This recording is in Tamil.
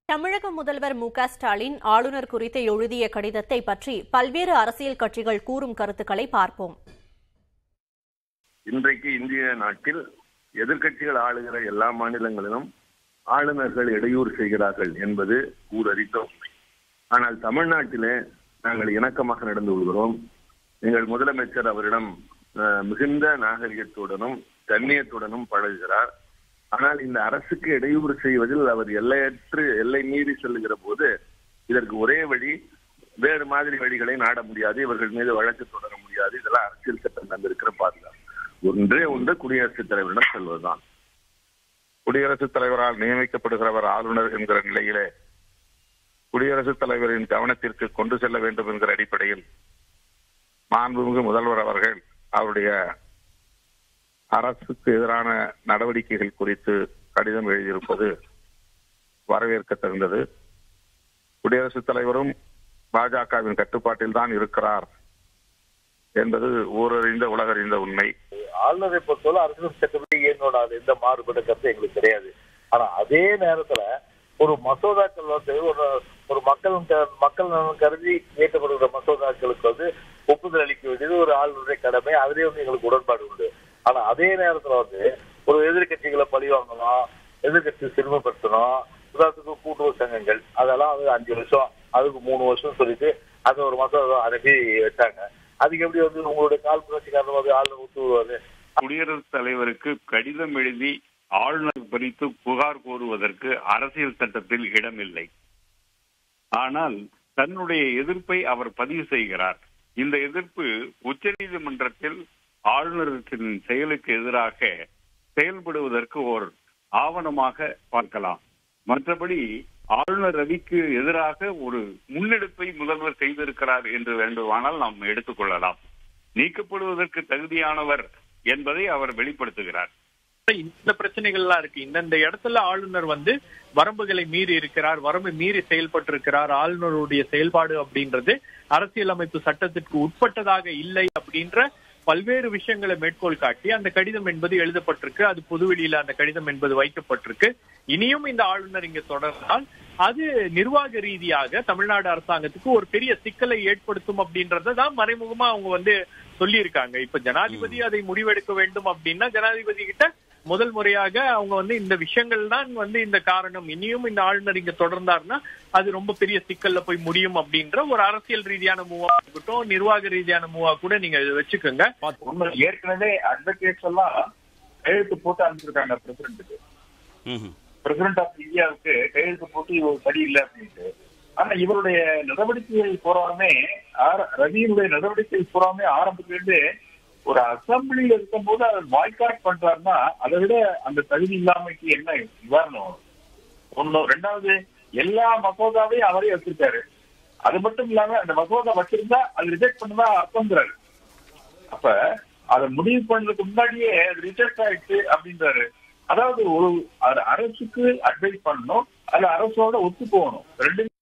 தமிழக முதல்வர் மு க ஸ்டாலின் ஆளுநர் குறித்து எழுதிய கடிதத்தை பற்றி பல்வேறு அரசியல் கட்சிகள் கூறும் கருத்துக்களை பார்ப்போம் இன்றைக்கு இந்திய நாட்டில் எதிர்க்கட்சிகள் ஆளுகிற எல்லா மாநிலங்களிலும் ஆளுநர்கள் இடையூறு செய்கிறார்கள் என்பது ஊரறிந்த உண்மை ஆனால் தமிழ்நாட்டிலே நாங்கள் இணக்கமாக நடந்து கொள்கிறோம் எங்கள் முதலமைச்சர் அவரிடம் அஹ், மிகுந்த நாகரிகத்துடனும் கண்ணியத்துடனும் பழகுகிறார் ஆனால் இந்த அரசுக்கு இடையூறு செய்வதில் அவர் எல்லையற்று எல்லை மீறி செல்லுகிற போது இதற்கு ஒரே வழி வேறு மாதிரி வழிகளை நாட முடியாது இவர்கள் மீது வழக்கு தொடர முடியாது இதெல்லாம் அரசியல் சட்டம் தந்திருக்கிற பாதுகாப்பு ஒன்றே ஒன்று குடியரசுத் தலைவரிடம் செல்வதுதான் குடியரசுத் தலைவரால் நியமிக்கப்படுகிறவர் ஆளுநர் என்கிற நிலையிலே குடியரசுத் தலைவரின் கவனத்திற்கு கொண்டு செல்ல வேண்டும் என்கிற அடிப்படையில் மாண்புமிகு முதல்வர் அவர்கள் அவருடைய அரசுக்கு எதிரான நடவடிக்கைகள் குறித்து கடிதம் எழுதியிருப்பது வரவேற்க தகுந்தது குடியரசுத் தலைவரும் பாஜகவின் கட்டுப்பாட்டில் தான் இருக்கிறார் என்பது ஊரறிந்த உலகறிந்த உண்மை ஆளுநரை பொறுத்தவரை அரசியல் சட்டப்படி என்னோட அது எந்த மாறுபட்ட கருத்து எங்களுக்கு கிடையாது ஆனா அதே நேரத்துல ஒரு மசோதாக்கள் வந்து ஒரு ஒரு மக்கள் க- மக்கள் நலன் கருதி இயற்றப்படுகிற மசோதாக்களுக்கு வந்து ஒப்புதல் அளிக்க வேண்டியது ஒரு ஆளுநருடைய கடமை அதுலயே வந்து எங்களுக்கு உடன்பாடு உண்டு ஆனா அதே நேரத்துல வந்து ஒரு எதிர்க்கட்சிகளை பழி வாங்கணும் எதிர்க்கட்சி சிறுமைப்படுத்தணும் உதாரணத்துக்கு கூட்டுறவு சங்கங்கள் அதெல்லாம் வந்து அஞ்சு வருஷம் அதுக்கு மூணு வருஷம் சொல்லிட்டு அந்த ஒரு மசோதா அனுப்பி வச்சாங்க அதுக்கு எப்படி வந்து உங்களுடைய கால் புரட்சி காரணமாக ஆளுநர் ஒத்து வருவாரு குடியரசுத் தலைவருக்கு கடிதம் எழுதி ஆளுநர் குறித்து புகார் கோருவதற்கு அரசியல் சட்டத்தில் இடமில்லை ஆனால் தன்னுடைய எதிர்ப்பை அவர் பதிவு செய்கிறார் இந்த எதிர்ப்பு உச்சநீதிமன்றத்தில் ஆளுநரின் செயலுக்கு எதிராக செயல்படுவதற்கு ஓர் ஆவணமாக பார்க்கலாம் மற்றபடி ஆளுநர் ரவிக்கு எதிராக ஒரு முன்னெடுப்பை முதல்வர் செய்திருக்கிறார் என்று வேண்டுமானால் நாம் எடுத்துக்கொள்ளலாம் நீக்கப்படுவதற்கு தகுதியானவர் என்பதை அவர் வெளிப்படுத்துகிறார் இந்த பிரச்சனைகள்லாம் இருக்கு இந்தந்த இடத்துல ஆளுநர் வந்து வரம்புகளை மீறி இருக்கிறார் வரம்பு மீறி செயல்பட்டு இருக்கிறார் ஆளுநருடைய செயல்பாடு அப்படின்றது அரசியலமைப்பு சட்டத்திற்கு உட்பட்டதாக இல்லை அப்படின்ற பல்வேறு விஷயங்களை மேற்கோள் காட்டி அந்த கடிதம் என்பது எழுதப்பட்டிருக்கு அது பொதுவெளியில அந்த கடிதம் என்பது வைக்கப்பட்டிருக்கு இனியும் இந்த ஆளுநர் இங்க தொடர்ந்தால் அது நிர்வாக ரீதியாக தமிழ்நாடு அரசாங்கத்துக்கு ஒரு பெரிய சிக்கலை ஏற்படுத்தும் அப்படின்றத தான் மறைமுகமா அவங்க வந்து சொல்லியிருக்காங்க இப்ப ஜனாதிபதி அதை முடிவெடுக்க வேண்டும் அப்படின்னா ஜனாதிபதி கிட்ட முதல் முறையாக அவங்க வந்து இந்த விஷயங்கள் தான் வந்து இந்த காரணம் இனியும் இந்த ஆளுநர் இங்க தொடர்ந்தாருன்னா அது ரொம்ப பெரிய சிக்கல்ல போய் முடியும் அப்படின்ற ஒரு அரசியல் ரீதியான மூவா இருக்கட்டும் நிர்வாக ரீதியான மூவா கூட நீங்க இதை வச்சுக்கோங்க உண்மை ஏற்கனவே அட்வொகேட்ஸ் எல்லாம் கையெழுத்து போட்டு அனுப்பிச்சிருக்காங்க பிரசிடண்ட்டுக்கு பிரசிடண்ட் ஆஃப் இந்தியாவுக்கு கையெழுத்து போட்டு இவர் சரியில்லை அப்படின்ட்டு ஆனா இவருடைய நடவடிக்கைகள் பூராமே ஆர- ரவியினுடைய நடவடிக்கைகள் பூராமே ஆரம்பத்திலிருந்து ஒரு அசம்பிளியில இருக்கும்போது அவர் பாய்காட் பண்றாருன்னா அதை விட அந்த தகுதி இல்லாமைக்கு என்ன நிவாரணம் ஒண்ணு ரெண்டாவது எல்லா மசோதாவையும் அவரே வச்சிருக்காரு அது மட்டும் இல்லாம அந்த மசோதா வச்சிருந்தா அது ரிஜெக்ட் பண்ணதா அர்த்தம்ங்கிறாரு அப்ப அதை முடிவு பண்றதுக்கு முன்னாடியே அது ரிஜெக்ட் ஆயிடுச்சு அப்படின்றாரு அதாவது ஒரு அது அரசுக்கு அட்வைஸ் பண்ணணும் அது அரசோட ஒத்து போகணும் ரெண்டு